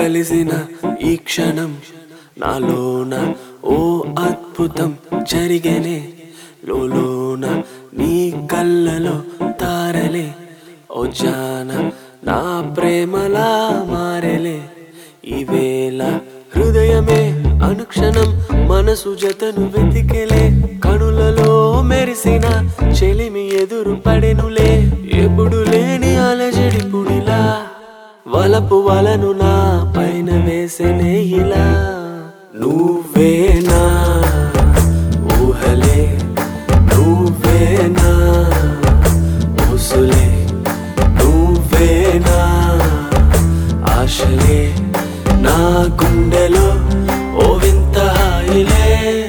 కలిసిన ఈ క్షణం నాలోన ఓ అద్భుతం జరిగేనే లోలోన నీ కళ్ళలో తారలే ఓ జాన నా ప్రేమలా మారెలే ఈవేళ హృదయమే అనుక్షణం మనసు జతను వెతికెలే కనులలో మెరిసిన చెలిమి ఎదురు పడెనులే ఎప్పుడు లేని అలజడి పుడిలా వలపు వలను నా పైన వేసెనే ఇలా నువ్వేనా ఊహలే నువ్వేనా ఊసులే నువ్వేనా ఆశలే నా గుండెలో ఓ వింత హాయిలే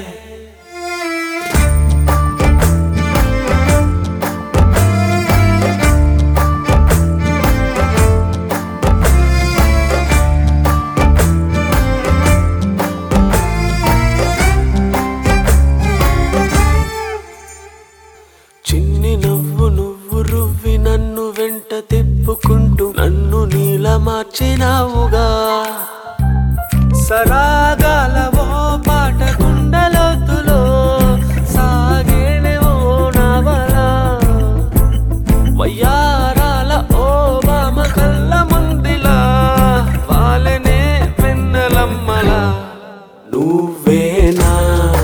చిన్ని నవ్వు నువ్వు రువ్వి నన్ను వెంట తిప్పుకుంటూ నన్ను నీల మార్చినావుగా సరాగాల ఓ పాట గుండెలోతులో సాగేనే ఓ నవలా వయ్యారాల ఓ బామ కళ్ళ ముందిలా వాలనే వెన్నెలమ్మలా నువ్వేనా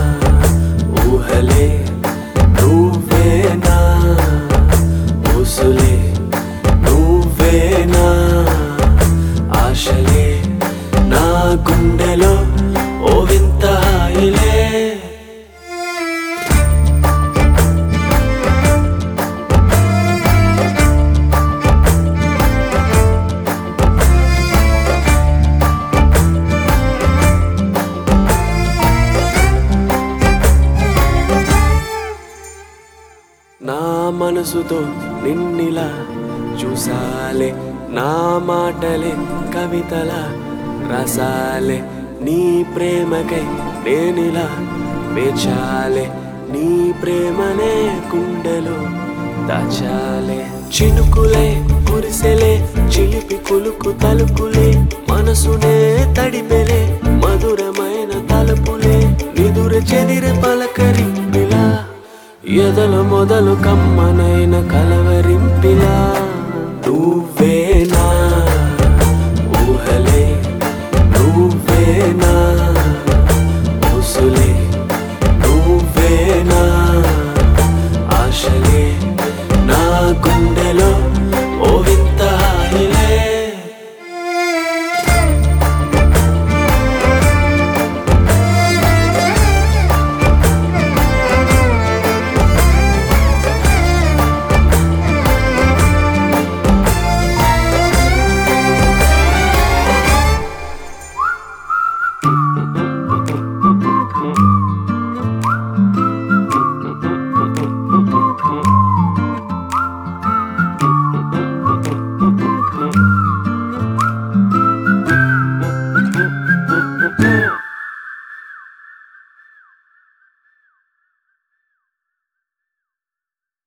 ఊహలే నువ్వేనా ఊసులే నువ్వేనా ఆశలే నా గుండెలో ఓ వింత హాయిలే నా మనసుతో నిన్నిలా చూసాలే నా మాటలే కవితల రసాలే నీ ప్రేమకై నేనిలా వేచాలే నీ ప్రేమనే గుండెలో దాచాలే చినుకులే కురిసెలే చిలిపి కులుకు తలుపులే మనసునే తడిపెలే మధురమైన తలుపులే నిదుర చెదిరి పలకరింపిలా ఎదల మొదలు కమ్మనైన కలవరింపిలా నువ్వు